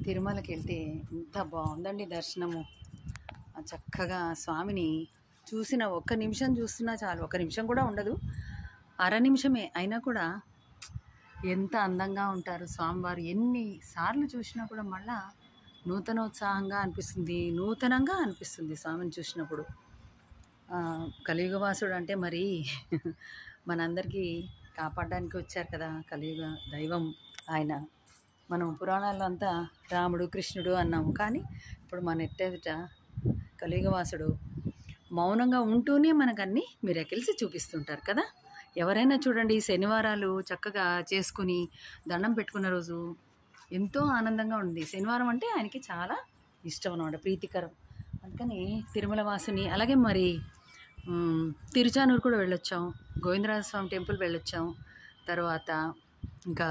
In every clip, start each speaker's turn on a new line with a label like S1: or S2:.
S1: తిరుమలకి వెళ్తే ఎంత బాగుందండి దర్శనము ఆ చక్కగా స్వామిని చూసిన ఒక్క నిమిషం చూస్తున్నా చాలు ఒక్క నిమిషం కూడా ఉండదు అర నిమిషమే అయినా కూడా ఎంత అందంగా ఉంటారు స్వామివారు ఎన్ని సార్లు చూసినా కూడా మళ్ళా నూతనోత్సాహంగా అనిపిస్తుంది నూతనంగా అనిపిస్తుంది స్వామిని చూసినప్పుడు ఆ, కలియుగవాసుడు అంటే మరి మనందరికీ కాపాడడానికి వచ్చారు కదా కలియుగ దైవం ఆయన మనం పురాణాల్లో అంతా రాముడు కృష్ణుడు అన్నాము కానీ ఇప్పుడు మన ఎట్టెదుట కలియుగవాసుడు మౌనంగా ఉంటూనే మనకు అన్నీ మిరకిల్సి చూపిస్తుంటారు కదా ఎవరైనా చూడండి శనివారాలు చక్కగా చేసుకుని దండం పెట్టుకున్న రోజు ఎంతో ఆనందంగా ఉంది శనివారం అంటే ఆయనకి చాలా ఇష్టం అన్నమాట ప్రీతికరం అందుకని తిరుమల వాసుని అలాగే మరి మ్, తిరుచానూరు కూడా వెళ్ళొచ్చాం గోవిందరాజ స్వామి టెంపుల్ వెళ్ళొచ్చాం తర్వాత ఇంకా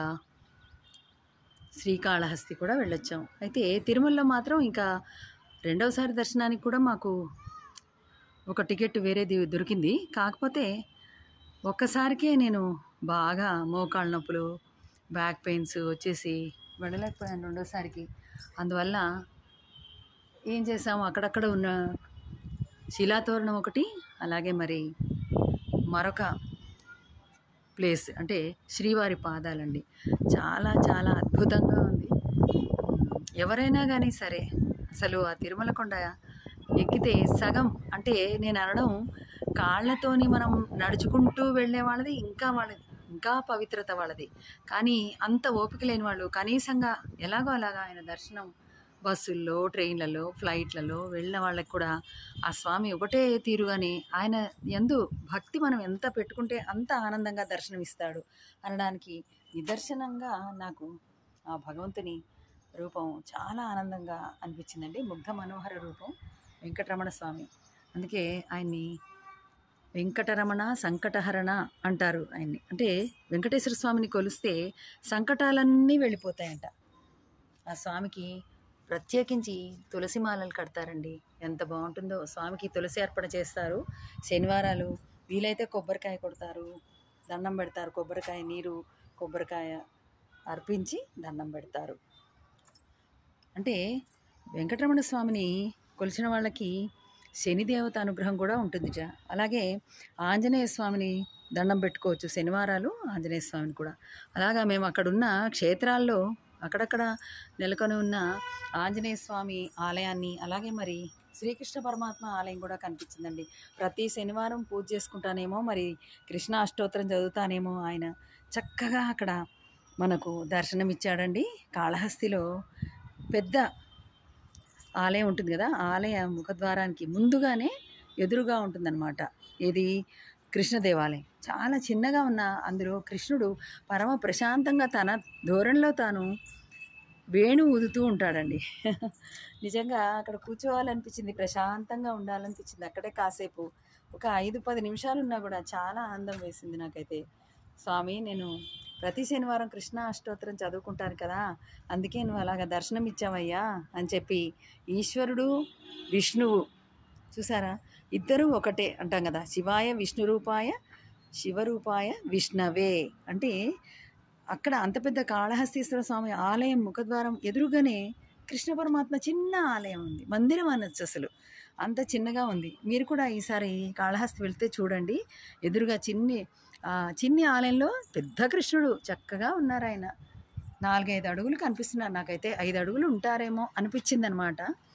S1: శ్రీకాళహస్తి కూడా వెళ్ళొచ్చాం అయితే తిరుమలలో మాత్రం ఇంకా రెండవసారి దర్శనానికి కూడా మాకు ఒక టికెట్ వేరేది దొరికింది కాకపోతే ఒక్కసారికే నేను బాగా మోకాళ్ళ నొప్పులు బ్యాక్ పెయిన్స్ వచ్చేసి వెళ్ళలేకపోయాను రెండోసారికి అందువల్ల ఏం చేసాము అక్కడక్కడ ఉన్న శిలాతోరణం ఒకటి అలాగే మరి మరొక ప్లేస్ అంటే శ్రీవారి పాదాలండి చాలా చాలా అద్భుతంగా ఉంది ఎవరైనా కానీ సరే అసలు ఆ తిరుమల కొండ ఎక్కితే సగం అంటే నేను అనడం కాళ్ళతోని మనం నడుచుకుంటూ వెళ్ళే వాళ్ళది ఇంకా వాళ్ళది ఇంకా పవిత్రత వాళ్ళది కానీ అంత ఓపిక లేని వాళ్ళు కనీసంగా ఎలాగో అలాగా ఆయన దర్శనం బస్సుల్లో ట్రైన్లలో ఫ్లైట్లలో వెళ్ళిన వాళ్ళకి కూడా ఆ స్వామి ఒకటే తీరుగానే ఆయన ఎందు భక్తి మనం ఎంత పెట్టుకుంటే అంత ఆనందంగా దర్శనమిస్తాడు అనడానికి నిదర్శనంగా నాకు ఆ భగవంతుని రూపం చాలా ఆనందంగా అనిపించిందండి ముగ్ధ మనోహర రూపం వెంకటరమణ స్వామి అందుకే ఆయన్ని వెంకటరమణ సంకటహరణ అంటారు ఆయన్ని అంటే వెంకటేశ్వర స్వామిని కొలిస్తే సంకటాలన్నీ వెళ్ళిపోతాయంట ఆ స్వామికి ప్రత్యేకించి తులసి మాలలు కడతారండి ఎంత బాగుంటుందో స్వామికి తులసి అర్పణ చేస్తారు శనివారాలు వీలైతే కొబ్బరికాయ కొడతారు దండం పెడతారు కొబ్బరికాయ నీరు కొబ్బరికాయ అర్పించి దండం పెడతారు అంటే వెంకటరమణ స్వామిని కొలిచిన వాళ్ళకి శనిదేవత అనుగ్రహం కూడా ఉంటుందిట అలాగే ఆంజనేయ స్వామిని దండం పెట్టుకోవచ్చు శనివారాలు ఆంజనేయ స్వామిని కూడా అలాగా మేము అక్కడున్న క్షేత్రాల్లో అక్కడక్కడ నెలకొని ఉన్న ఆంజనేయ స్వామి ఆలయాన్ని అలాగే మరి శ్రీకృష్ణ పరమాత్మ ఆలయం కూడా కనిపించిందండి ప్రతి శనివారం పూజ చేసుకుంటానేమో మరి కృష్ణ అష్టోత్తరం చదువుతానేమో ఆయన చక్కగా అక్కడ మనకు దర్శనం ఇచ్చాడండి కాళహస్తిలో పెద్ద ఆలయం ఉంటుంది కదా ఆలయ ముఖద్వారానికి ముందుగానే ఎదురుగా ఉంటుందన్నమాట ఇది కృష్ణ దేవాలయం చాలా చిన్నగా ఉన్న అందులో కృష్ణుడు పరమ ప్రశాంతంగా తన ధోరణిలో తాను వేణు ఊదుతూ ఉంటాడండి నిజంగా అక్కడ కూర్చోవాలనిపించింది ప్రశాంతంగా ఉండాలనిపించింది అక్కడే కాసేపు ఒక ఐదు పది నిమిషాలు ఉన్నా కూడా చాలా ఆనందం వేసింది నాకైతే స్వామి నేను ప్రతి శనివారం కృష్ణ అష్టోత్తరం చదువుకుంటాను కదా అందుకే నువ్వు అలాగ దర్శనం ఇచ్చావయ్యా అని చెప్పి ఈశ్వరుడు విష్ణువు చూసారా ఇద్దరూ ఒకటే అంటాం కదా శివాయ విష్ణు రూపాయ శివరూపాయ విష్ణవే అంటే అక్కడ అంత పెద్ద కాళహస్తీశ్వర స్వామి ఆలయం ముఖద్వారం ఎదురుగానే కృష్ణ పరమాత్మ చిన్న ఆలయం ఉంది మందిరం అనొచ్చు అసలు అంత చిన్నగా ఉంది మీరు కూడా ఈసారి కాళహస్తి వెళ్తే చూడండి ఎదురుగా చిన్ని ఆ చిన్ని ఆలయంలో పెద్ద కృష్ణుడు చక్కగా ఉన్నారు ఆయన నాలుగైదు అడుగులు కనిపిస్తున్నారు నాకైతే ఐదు అడుగులు ఉంటారేమో అనిపించింది అనమాట